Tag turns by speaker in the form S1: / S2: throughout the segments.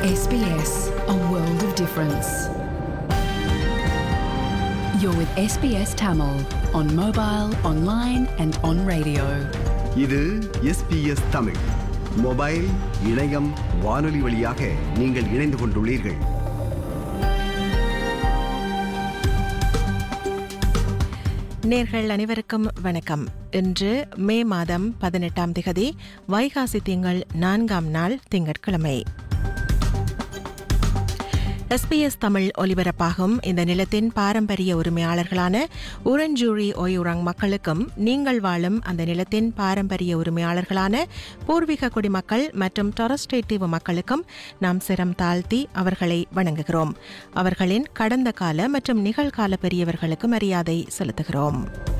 S1: SBS, a world of difference. You're with SBS Tamil on mobile, online, and on radio.
S2: இது SBS Tamil mobile இணையம் வானொலி வழியாக நீங்கள் இணைந்து கொண்டுள்ளீர்கள்
S3: நேர்கள் அனைவருக்கும் வணக்கம் இன்று மே மாதம் பதினெட்டாம் திகதி வைகாசி திங்கள் நான்காம் நாள் திங்கட்கிழமை எஸ்பிஎஸ் தமிழ் ஒலிபரப்பாகும் இந்த நிலத்தின் பாரம்பரிய உரிமையாளர்களான உரஞ்சூரி ஒயுரங் மக்களுக்கும் நீங்கள் வாழும் அந்த நிலத்தின் பாரம்பரிய உரிமையாளர்களான பூர்வீக குடிமக்கள் மற்றும் டொரஸ்டேட் தீவு மக்களுக்கும் நாம் சிரம் தாழ்த்தி அவர்களை வணங்குகிறோம் அவர்களின் கடந்த கால மற்றும் நிகழ்கால பெரியவர்களுக்கு மரியாதை செலுத்துகிறோம்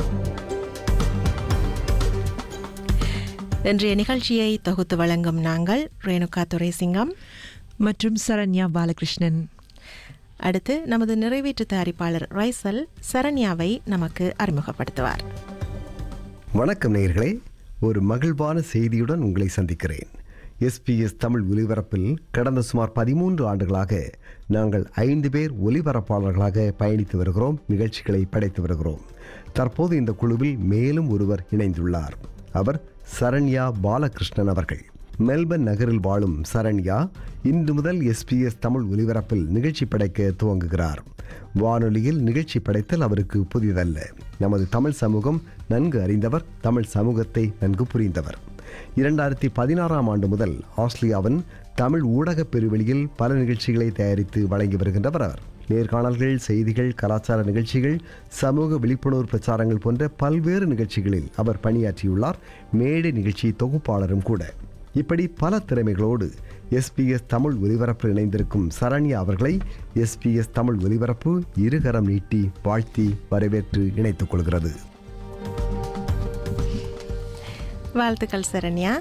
S3: இன்றைய நிகழ்ச்சியை தொகுத்து வழங்கும் நாங்கள் ரேணுகா துரைசிங்கம்
S4: மற்றும் சரண்யா பாலகிருஷ்ணன்
S3: அடுத்து நமது நிறைவேற்று தயாரிப்பாளர் ரைசல் சரண்யாவை நமக்கு அறிமுகப்படுத்துவார்
S2: வணக்கம் நேயர்களே ஒரு மகிழ்வான செய்தியுடன் உங்களை சந்திக்கிறேன் எஸ்பிஎஸ் தமிழ் ஒலிபரப்பில் கடந்த சுமார் பதிமூன்று ஆண்டுகளாக நாங்கள் ஐந்து பேர் ஒலிபரப்பாளர்களாக பயணித்து வருகிறோம் நிகழ்ச்சிகளை படைத்து வருகிறோம் தற்போது இந்த குழுவில் மேலும் ஒருவர் இணைந்துள்ளார் அவர் சரண்யா பாலகிருஷ்ணன் அவர்கள் மெல்பர்ன் நகரில் வாழும் சரண்யா இன்று முதல் எஸ்பிஎஸ் தமிழ் ஒலிபரப்பில் நிகழ்ச்சி படைக்க துவங்குகிறார் வானொலியில் நிகழ்ச்சி படைத்தல் அவருக்கு புதிதல்ல நமது தமிழ் சமூகம் நன்கு அறிந்தவர் தமிழ் சமூகத்தை நன்கு புரிந்தவர் இரண்டாயிரத்தி பதினாறாம் ஆண்டு முதல் ஆஸ்திரேலியாவின் தமிழ் ஊடகப் பெருவெளியில் பல நிகழ்ச்சிகளை தயாரித்து வழங்கி வருகின்றவர் அவர் நேர்காணல்கள் செய்திகள் கலாச்சார நிகழ்ச்சிகள் சமூக விழிப்புணர்வு பிரச்சாரங்கள் போன்ற பல்வேறு நிகழ்ச்சிகளில் அவர் பணியாற்றியுள்ளார் மேடை நிகழ்ச்சி தொகுப்பாளரும் கூட இப்படி பல திறமைகளோடு எஸ்பிஎஸ் தமிழ் ஒலிபரப்பில் இணைந்திருக்கும் சரண்யா அவர்களை எஸ்பிஎஸ் தமிழ் ஒலிபரப்பு இருகரம் நீட்டி வாழ்த்தி வரவேற்று இணைத்துக் கொள்கிறது
S3: வாழ்த்துக்கள் சரண்யா